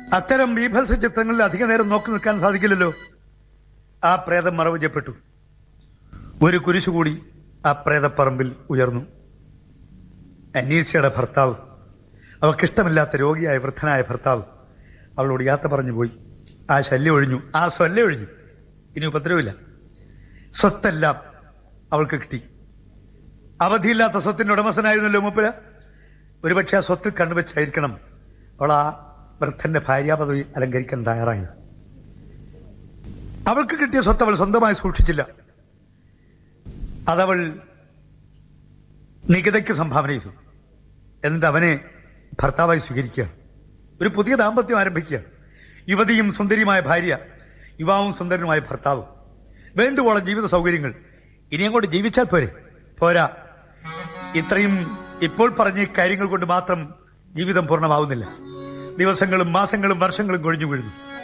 അത്തരം ബീഭത്സ ചിത്രങ്ങളിൽ അധിക നേരം നോക്കി നിൽക്കാൻ സാധിക്കില്ലല്ലോ ആ പ്രേതം മറവ് ചെയ്യപ്പെട്ടു ഒരു കുരിശു കൂടി ആ പ്രേതപ്പറമ്പിൽ ഉയർന്നു അനീസയുടെ ഭർത്താവ് അവൾക്കിഷ്ടമില്ലാത്ത രോഗിയായ വൃദ്ധനായ ഭർത്താവ് അവളോട് യാത്ര പറഞ്ഞു പോയി ആ ശല്യം ഒഴിഞ്ഞു ആ സ്വല്യം ഒഴിഞ്ഞു ഇനി ഉപദ്രവമില്ല സ്വത്തെല്ലാം അവൾക്ക് കിട്ടി അവധിയില്ലാത്ത സ്വത്തിന്റെ ഉടമസ്ഥനായിരുന്നല്ലോ മൂപ്പര് ഒരുപക്ഷെ ആ സ്വത്തിൽ കണ്ടുവച്ചായിരിക്കണം അവൾ ആ വൃദ്ധന്റെ ഭാര്യാപദവി അലങ്കരിക്കാൻ തയ്യാറായത് അവൾക്ക് കിട്ടിയ സ്വത്ത് അവൾ സ്വന്തമായി സൂക്ഷിച്ചില്ല അതവൾ നികിതയ്ക്ക് സംഭാവന ചെയ്തു എന്നിട്ട് അവനെ ഭർത്താവായി സ്വീകരിക്കുകയാണ് ഒരു പുതിയ ദാമ്പത്യം ആരംഭിക്കുകയാണ് യുവതിയും സുന്ദരിയുമായ ഭാര്യ യുവാവും സുന്ദരനുമായ ഭർത്താവ് വേണ്ടുവോളം ജീവിത സൗകര്യങ്ങൾ ഇനി അങ്ങോട്ട് ജീവിച്ചാൽ പോരെ പോരാ ഇത്രയും ഇപ്പോൾ പറഞ്ഞ ഈ കാര്യങ്ങൾ കൊണ്ട് മാത്രം ജീവിതം പൂർണ്ണമാവുന്നില്ല ദിവസങ്ങളും മാസങ്ങളും വർഷങ്ങളും കൊഴിഞ്ഞു വീഴുന്നു